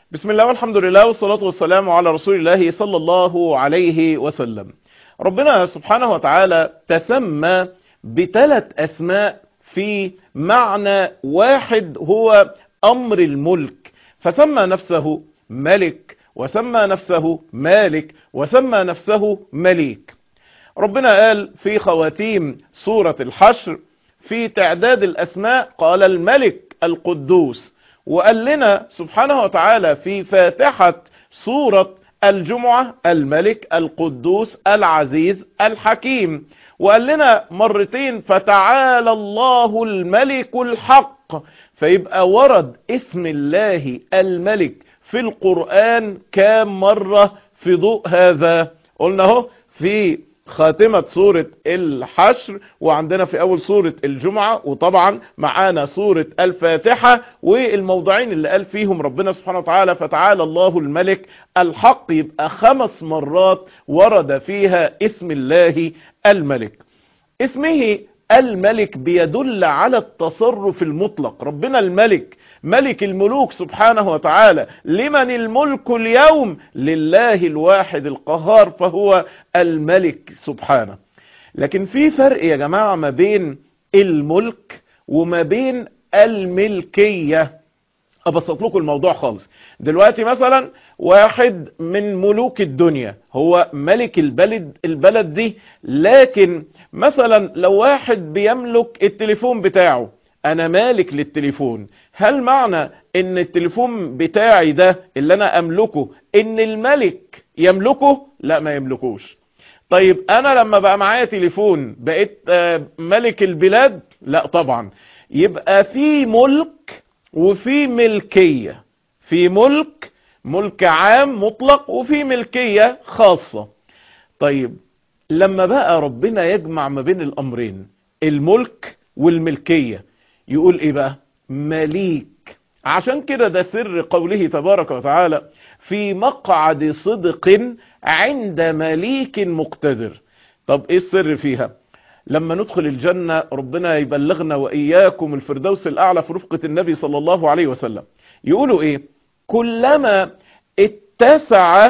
بسم الله والحمد لله والصلاة والسلام على رسول الله صلى الله عليه وسلم ربنا سبحانه وتعالى تسمى بثلاث أسماء في معنى واحد هو أمر الملك فسمى نفسه ملك وسمى نفسه مالك وسمى نفسه مليك ربنا قال في خواتيم سورة الحشر في تعداد الأسماء قال الملك القدوس وقال لنا سبحانه وتعالى في فاتحة سورة الجمعة الملك القدوس العزيز الحكيم وقال لنا مرتين فتعالى الله الملك الحق فيبقى ورد اسم الله الملك في القرآن كام مرة في ضوء هذا قلنا اهو في خاتمة سورة الحشر وعندنا في اول سورة الجمعة وطبعا معانا سورة الفاتحة والموضعين اللي قال فيهم ربنا سبحانه وتعالى فتعالى الله الملك الحق يبقى خمس مرات ورد فيها اسم الله الملك اسمه الملك بيدل على التصرف المطلق ربنا الملك ملك الملوك سبحانه وتعالى لمن الملك اليوم لله الواحد القهار فهو الملك سبحانه لكن في فرق يا جماعة ما بين الملك وما بين الملكية ابسط لكم الموضوع خالص دلوقتي مثلا واحد من ملوك الدنيا هو ملك البلد البلد دي لكن مثلا لو واحد بيملك التليفون بتاعه انا مالك للتليفون هل معنى ان التليفون بتاعي ده اللي انا املكه ان الملك يملكه لا ما يملكوش طيب انا لما بقى معايا تليفون بقيت ملك البلاد لا طبعا يبقى في ملك وفي ملكية في ملك ملك عام مطلق وفي ملكية خاصة طيب لما بقى ربنا يجمع ما بين الامرين الملك والملكية يقول ايه بقى مليك عشان كده ده سر قوله تبارك وتعالى في مقعد صدق عند مليك مقتدر طب ايه السر فيها لما ندخل الجنة ربنا يبلغنا وإياكم الفردوس الأعلى في رفقة النبي صلى الله عليه وسلم يقولوا إيه كلما اتسع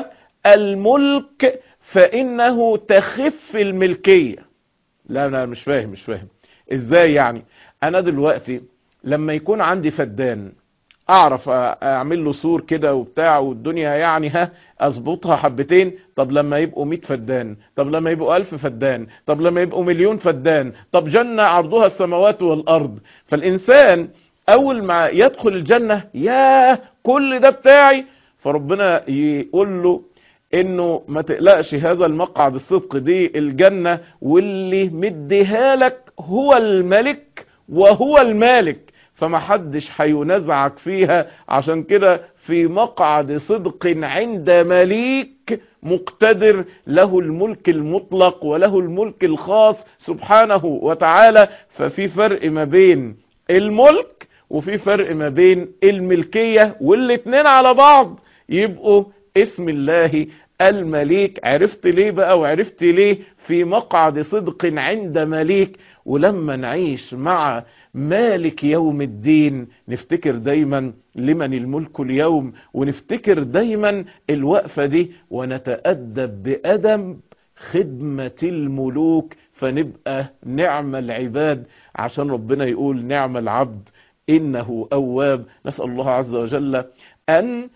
الملك فإنه تخف الملكية لا لا مش فاهم مش فاهم إزاي يعني أنا دلوقتي لما يكون عندي فدان اعرف اعمل له سور كده وبتاع والدنيا يعني ها اظبطها حبتين طب لما يبقوا 100 فدان طب لما يبقوا 1000 فدان طب لما يبقوا مليون فدان طب جنة عرضها السماوات والارض فالانسان اول ما يدخل الجنة يا كل ده بتاعي فربنا يقول له انه ما تقلقش هذا المقعد الصدق دي الجنة واللي مديها لك هو الملك وهو المالك فما حدش هينازعك فيها عشان كده في مقعد صدق عند مليك مقتدر له الملك المطلق وله الملك الخاص سبحانه وتعالى ففي فرق ما بين الملك وفي فرق ما بين الملكية والاتنين على بعض يبقوا اسم الله المليك عرفت ليه بقى وعرفت ليه في مقعد صدق عند مليك ولما نعيش مع مالك يوم الدين نفتكر دايما لمن الملك اليوم ونفتكر دايما الوقفة دي ونتأدب بأدب خدمة الملوك فنبقى نعم العباد عشان ربنا يقول نعم العبد إنه أواب نسأل الله عز وجل أن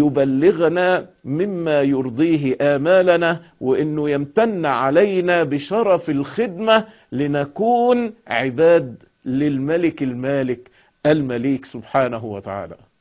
يبلغنا مما يرضيه آمالنا وإنه يمتن علينا بشرف الخدمة لنكون عباد للملك المالك المليك سبحانه وتعالى